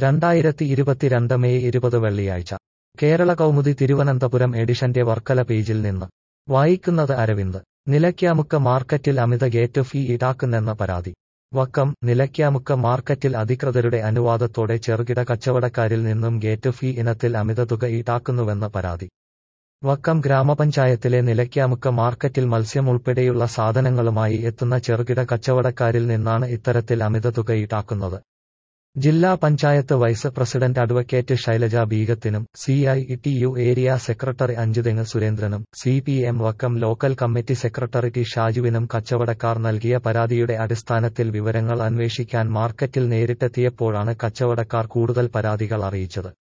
രണ്ടായിരത്തി ഇരുപത്തിരണ്ട് മെയ് ഇരുപത് വെള്ളിയാഴ്ച കേരള കൗമുദി തിരുവനന്തപുരം എഡിഷന്റെ വർക്കല പേജിൽ നിന്ന് വായിക്കുന്നത് അരവിന്ദ് നിലയ്ക്കാമുക്ക് മാർക്കറ്റിൽ അമിത ഗേറ്റ് ഫീ ഈടാക്കുന്നെന്ന പരാതി വക്കം നിലയ്ക്കാമുക്ക് മാർക്കറ്റിൽ അധികൃതരുടെ അനുവാദത്തോടെ ചെറുകിട കച്ചവടക്കാരിൽ നിന്നും ഗേറ്റ് ഫീ ഇനത്തിൽ അമിത തുക ഈടാക്കുന്നുവെന്ന പരാതി വക്കം ഗ്രാമപഞ്ചായത്തിലെ നിലയ്ക്കാമുക്ക് മാർക്കറ്റിൽ മത്സ്യം ഉൾപ്പെടെയുള്ള സാധനങ്ങളുമായി എത്തുന്ന ചെറുകിട കച്ചവടക്കാരിൽ നിന്നാണ് ഇത്തരത്തിൽ അമിത തുക ഈടാക്കുന്നത് ജില്ലാ panchayat vice president advocate Shailaja ബീഗത്തിനും C I T U area secretary Anchuthengu സുരേന്ദ്രനും C P M Vakkom local committee secretary T ഷാജുവിനും കച്ചവടക്കാർ നൽകിയ പരാതിയുടെ അടിസ്ഥാനത്തിൽ വിവരങ്ങൾ അന്വേഷിക്കാൻ മാർക്കറ്റിൽ നേരിട്ടെത്തിയപ്പോഴാണ് കച്ചവടക്കാർ കൂടുതൽ പരാതികൾ അറിയിച്ചത്